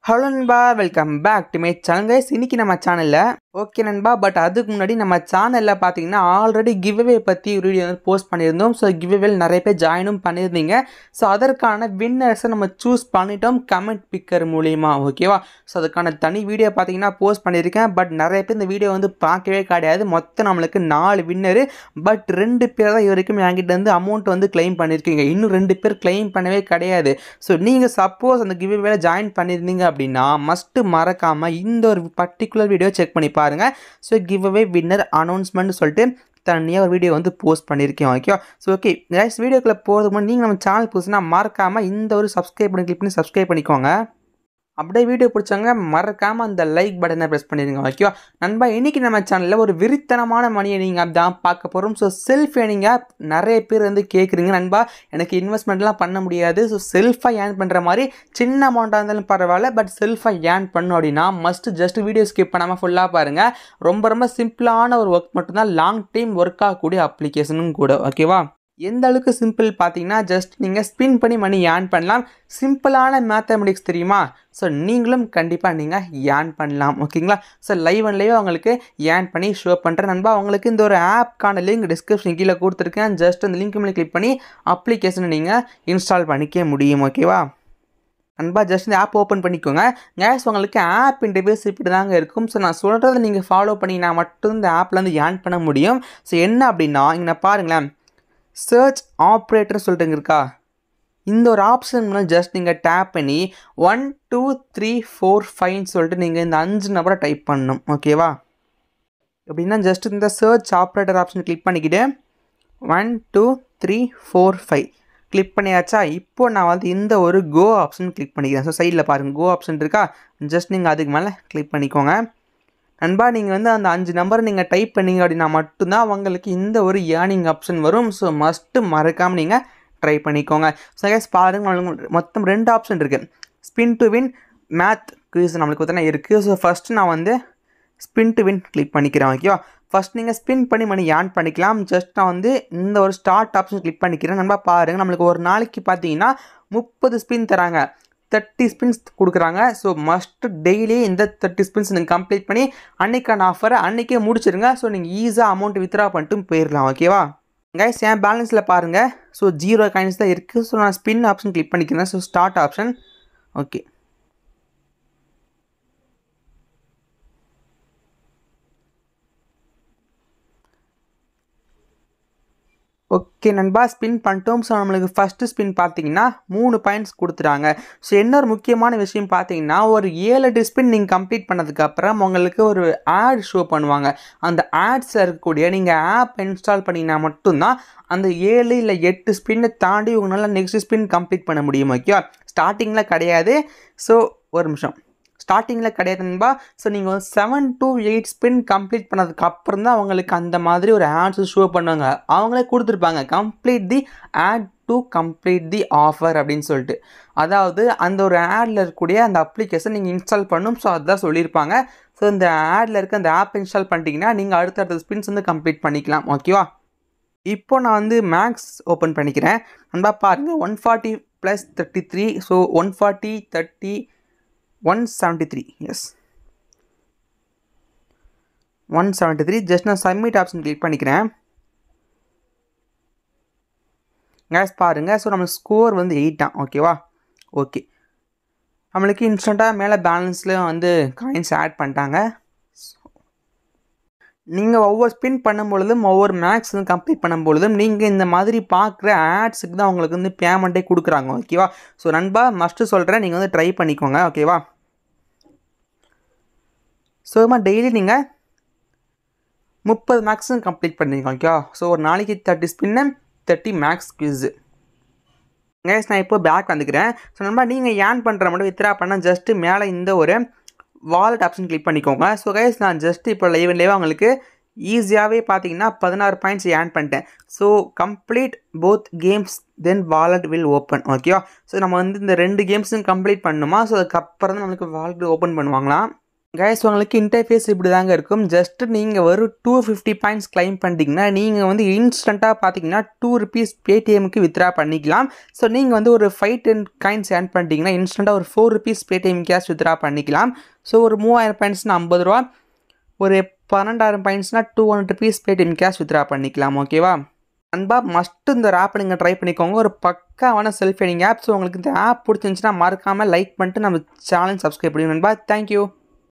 hello நண்பா welcome back to my channel guys இன்னைக்கு நம்ம சேனலில் ஓகே நண்பா பட் அதுக்கு முன்னாடி நம்ம சேனலில் பார்த்தீங்கன்னா ஆல்ரெடி கிவ்அவே பற்றி ஒரு வீடியோ வந்து போஸ்ட் பண்ணியிருந்தோம் ஸோ கிவ்அவேல நிறைய பேர் ஜாயினும் பண்ணியிருந்தீங்க ஸோ அதற்கான வின்னர்ஸை நம்ம சூஸ் பண்ணிட்டோம் கமெண்ட் பிக்கர் மூலியமா ஓகேவா ஸோ அதுக்கான தனி வீடியோ பார்த்தீங்கன்னா போஸ்ட் பண்ணியிருக்கேன் பட் நிறைய பேர் இந்த வீடியோ வந்து பார்க்கவே கிடையாது மொத்தம் நம்மளுக்கு நாலு வின்னரு பட் ரெண்டு பேர் தான் இது வரைக்கும் என்கிட்ட இருந்து அமௌண்ட் வந்து கிளைம் பண்ணியிருக்கீங்க இன்னும் ரெண்டு பேர் கிளைம் பண்ணவே கிடையாது ஸோ நீங்கள் சப்போஸ் அந்த கிவ்அவேல ஜாயின் பண்ணியிருந்தீங்க அப்படின்னா மஸ்ட்டு மறக்காமல் இந்த ஒரு பர்டிகுலர் வீடியோ செக் பண்ணி பாருங்கள் ஸோ கிவ்அவே வின்னர் அனௌன்ஸ்மெண்ட் சொல்லிட்டு தனியாக ஒரு வீடியோ வந்து போஸ்ட் பண்ணியிருக்கேன் ஓகே ஸோ ஓகே நெக்ஸ்ட் வீடியோக்குள்ளே போகிறதுக்கு முன்னாடி நீங்கள் நம்ம சேனல் புதுசுனா மறக்காமல் இந்த ஒரு சப்ஸ்கிரைப் பண்ணி கிளிக் பண்ணி சப்ஸ்கிரைப் பண்ணிக்கோங்க அப்படியே வீடியோ பிடிச்சவங்க மறக்காமல் அந்த லைக் பட்டனை ப்ரெஸ் பண்ணிடுங்க ஓகேவா நண்பா இன்றைக்கி நம்ம சேனலில் ஒரு விரித்தனமான மணி ஏர்னிங் ஆப் தான் பார்க்க போகிறோம் ஸோ செல்ஃப் ஏர்னிங் ஆப் நிறைய பேர் வந்து கேட்குறீங்க நண்பா எனக்கு இன்வெஸ்ட்மெண்ட்லாம் பண்ண முடியாது ஸோ செல்ஃபாக ஏர்ன் பண்ணுற மாதிரி சின்ன அமௌண்ட்டாக இருந்தாலும் பரவாயில்ல பட் செல்ஃபாக ஏர்ன் பண்ணும் அப்படின்னா மஸ்ட் ஜஸ்ட் வீடியோ ஸ்கிப் பண்ணாமல் ஃபுல்லாக பாருங்கள் ரொம்ப ரொம்ப சிம்பிளான ஒரு ஒர்க் மட்டும்தான் லாங் டைம் ஒர்க் ஆகக்கூடிய அப்ளிகேஷனும் கூட ஓகேவா எந்த அளவுக்கு சிம்பிள் பார்த்தீங்கன்னா ஜஸ்ட் நீங்கள் ஸ்பின் பண்ணி மணி ஏர்ன் பண்ணலாம் சிம்பிளான மேத்தமெட்டிக்ஸ் தெரியுமா ஸோ நீங்களும் கண்டிப்பாக நீங்கள் ஏர்ன் பண்ணலாம் ஓகேங்களா ஸோ லைவ் அண்ட் லைவ் அவங்களுக்கு ஏர்ன் பண்ணி ஷோ பண்ணுறேன் நண்பா அவங்களுக்கு இந்த ஒரு ஆப்க்கான லிங்க் டிஸ்கிரிப்ஷன் கீழே கொடுத்துருக்கேன் ஜஸ்ட் அந்த லிங்க் மேலே கிளிக் பண்ணி அப்ளிகேஷனை நீங்கள் இன்ஸ்டால் பண்ணிக்க முடியும் ஓகேவா நண்பா ஜஸ்ட் இந்த ஆப் ஓப்பன் பண்ணிக்கோங்க கேஸ் உங்களுக்கு ஆப் இன்டர்வியூஸ் இப்படி தாங்க இருக்கும் ஸோ நான் சொல்கிறத நீங்கள் ஃபாலோ பண்ணிங்கன்னா மட்டும் இந்த ஆப்பில் வந்து ஏர்ன் பண்ண முடியும் ஸோ என்ன அப்படின்னா இங்கே பாருங்களேன் சர்ச் ஆப்ரேட்டர் சொல்லிட்டு இருக்கா இந்த ஒரு ஆப்ஷன் ஜஸ்ட் நீங்கள் டேப் பண்ணி ஒன் டூ த்ரீ ஃபோர் ஃபைவ்னு சொல்லிட்டு நீங்கள் இந்த அஞ்சு நம்பரை டைப் பண்ணணும் ஓகேவா எப்படின்னா ஜஸ்ட் இந்த சர்ச் ஆப்ரேட்டர் ஆப்ஷன் கிளிக் பண்ணிக்கிட்டு one two three four five click பண்ணியாச்சா இப்போ நான் வந்து இந்த ஒரு கோ ஆப்ஷன் கிளிக் பண்ணிக்கிறேன் ஸோ சைடில் பாருங்கள் கோ ஆப்ஷன் இருக்கா ஜஸ்ட் நீங்கள் அதுக்கு மேலே கிளிக் பண்ணிக்கோங்க நண்பா நீங்கள் வந்து அந்த அஞ்சு நம்பரை நீங்கள் டைப் பண்ணீங்க அப்படின்னா மட்டும்தான் அவங்களுக்கு இந்த ஒரு ஏர்னிங் ஆப்ஷன் வரும் ஸோ மஸ்ட்டு மறக்காமல் நீங்கள் ட்ரை பண்ணிக்கோங்க ஸோ கேஸ் பாருங்கள் மொத்தம் ரெண்டு ஆப்ஷன் இருக்குது spin to win math quiz நம்மளுக்கு பார்த்தீங்கன்னா இருக்குது ஸோ ஃபஸ்ட்டு நான் வந்து ஸ்பின் டு வின் கிளிக் பண்ணிக்கிறேன் ஓகேவா ஃபஸ்ட் நீங்கள் ஸ்பின் பண்ணி மணி ஏர்ன் பண்ணிக்கலாம் ஜஸ்ட் நான் வந்து இந்த ஒரு ஸ்டார்ட் ஆப்ஷன் கிளிக் பண்ணிக்கிறேன் நண்பா பாருங்கள் நம்மளுக்கு ஒரு நாளைக்கு பார்த்தீங்கன்னா முப்பது ஸ்பின் தராங்க தேர்ட்டி ஸ்பின்ஸ் கொடுக்குறாங்க ஸோ மஸ்ட் டெய்லி இந்த தேர்ட்டி ஸ்பின்ஸ் நீங்கள் கம்ப்ளீட் பண்ணி அன்னைக்கான ஆஃபரை அன்றைக்கே முடிச்சிருங்க ஸோ நீங்கள் ஈஸியாக அமௌண்ட் வித்ரா பண்ணிட்டு போயிடலாம் ஓகேவா கைஸ் என் பேலன்ஸில் பாருங்கள் ஸோ ஜீரோ காயின்ஸ் தான் இருக்குது ஸோ நான் ஸ்பின் ஆப்ஷன் கிளிக் பண்ணிக்கிறேன் so start option okay okay நண்பா ஸ்பின் பண்ணிட்டோம் ஸோ நம்மளுக்கு ஃபஸ்ட்டு ஸ்பின் பார்த்தீங்கன்னா மூணு பாயிண்ட்ஸ் கொடுத்துட்டாங்க ஸோ இன்னொரு முக்கியமான விஷயம் பார்த்தீங்கன்னா ஒரு ஏழு எட்டு ஸ்பின் நீங்கள் கம்ப்ளீட் பண்ணதுக்கப்புறம் உங்களுக்கு ஒரு ஆட் ஷோ பண்ணுவாங்க அந்த ஆட்ஸில் இருக்கக்கூடிய நீங்கள் ஆப் இன்ஸ்டால் பண்ணிங்கன்னா மட்டும்தான் அந்த ஏழு இல்லை எட்டு ஸ்பின்னை தாண்டி உங்களால் நெக்ஸ்ட் ஸ்பின் கம்ப்ளீட் பண்ண முடியும் ஓகே ஸ்டார்டிங்கில் கிடையாது ஸோ ஒரு நிமிஷம் ஸ்டார்டிங்கில் கிடையாது நண்பா ஸோ நீங்கள் வந்து seven to eight spin complete பண்ணதுக்கு அப்புறம் தான் அவங்களுக்கு அந்த மாதிரி ஒரு ஆட்ஸ் ஷோ பண்ணுவாங்க அவங்களே கொடுத்துருப்பாங்க complete the ad to complete the offer அப்படின்னு சொல்லிட்டு அதாவது அந்த ஒரு ஆடில் இருக்கக்கூடிய அந்த அப்ளிகேஷன் நீங்கள் இன்ஸ்டால் பண்ணணும் ஸோ அதுதான் சொல்லியிருப்பாங்க ஸோ இந்த ஆடில் இருக்க அந்த ஆப் இன்ஸ்டால் பண்ணிட்டீங்கன்னா நீங்கள் அடுத்தடுத்த ஸ்பின்ஸ் வந்து கம்ப்ளீட் பண்ணிக்கலாம் ஓகேவா இப்போ நான் வந்து மேக்ஸ் ஓப்பன் பண்ணிக்கிறேன் நண்பா பாருங்கள் one forty plus thirty three so one forty thirty one seventy three yes one seventy three just நான் சப்மிட் ஆப்ஷன் கிளிக் பண்ணிக்கிறேன் கேஸ் பாருங்கள் ஸோ நம்ம ஸ்கோர் வந்து எயிட்டான் ஓகேவா ஓகே நம்மளுக்கு இன்ஸ்டண்ட்டாக மேலே பேலன்ஸில் வந்து காயின்ஸ் ஆட் பண்ணிட்டாங்க நீங்கள் ஒவ்வொரு ஸ்பின் பண்ணும் பொழுதும் ஒவ்வொரு மேக்ஸ் வந்து கம்ப்ளீட் பண்ணும் பொழுதும் நீங்கள் இந்த மாதிரி பார்க்குற ஆட்ஸுக்கு தான் உங்களுக்கு வந்து பேமெண்ட்டே கொடுக்குறாங்க ஓகேவா ஸோ நண்பா மஸ்ட்டு சொல்கிறேன் நீங்கள் வந்து ட்ரை பண்ணிக்கோங்க ஓகேவா ஸோ டெய்லி நீங்கள் முப்பது மேக்ஸும் கம்ப்ளீட் பண்ணுறீங்க ஓகேவா ஸோ ஒரு நாளைக்கு தேர்ட்டி ஸ்பின்னு தேர்ட்டி மேக்ஸ் குவிஸு கேஸ் நான் இப்போ பேக் வந்துக்கிறேன் ஸோ நண்பா நீங்கள் ஏர்ன் பண்ணுற மட்டும் வித்ரா பண்ணால் ஜஸ்ட்டு மேலே இந்த ஒரு வாலெட் ஆப்ஷன் கிளிக் பண்ணிக்கோங்க ஸோ கைஸ் நான் ஜஸ்ட் இப்போ லைவ் லைவ் அவங்களுக்கு ஈஸியாகவே பார்த்தீங்கன்னா பதினாறு பாயிண்ட்ஸ் ஏர்ன் பண்ணிட்டேன் so complete both games then wallet will open ஓகேவா ஸோ நம்ம வந்து இந்த ரெண்டு கேம்ஸும் கம்ப்ளீட் பண்ணணுமா ஸோ அதுக்கப்புறம் தான் நம்மளுக்கு வாலெட் ஓப்பன் பண்ணுவாங்களாம் கைஸ் உங்களுக்கு இன்டர்ஃபேஸ் இப்படி தாங்க இருக்கும் ஜஸ்ட் நீங்கள் ஒரு டூ ஃபிஃப்டி பாயிண்ட்ஸ் கிளைம் பண்ணிட்டீங்கன்னா நீங்கள் வந்து இன்ஸ்டண்ட்டாக பார்த்தீங்கன்னா டூ ருபீஸ் பேடிஎம்க்கு வித்ரா பண்ணிக்கலாம் ஸோ நீங்கள் வந்து ஒரு ஃபைவ் டென் காயின்ஸ் ஏர்ன் பண்ணிட்டீங்கன்னா இன்ஸ்டண்ட்டாக ஒரு four rupees Paytm cash withdraw பண்ணிக்கலாம் ஸோ ஒரு மூவாயிரம் பாயிண்ட்ஸ்னால் ஐம்பது ரூபா ஒரு பன்னெண்டாயிரம் பாயிண்ட்ஸ்னால் two hundred rupees Paytm cash withdraw பண்ணிக்கலாம் ஓகேவா அன்பா மஸ்ட் இந்த ஆப்பை நீங்கள் ட்ரை பண்ணிக்கோங்க ஒரு பக்காவான செல்ஃப் எடிங் ஆப் ஸோ உங்களுக்கு இந்த ஆப் பிடிச்சிருந்துச்சுன்னா மறக்காமல் லைக் பண்ணிட்டு நம்ம சேனல் சப்ஸ்கிரைப் பண்ணி நண்பா தேங்க்யூ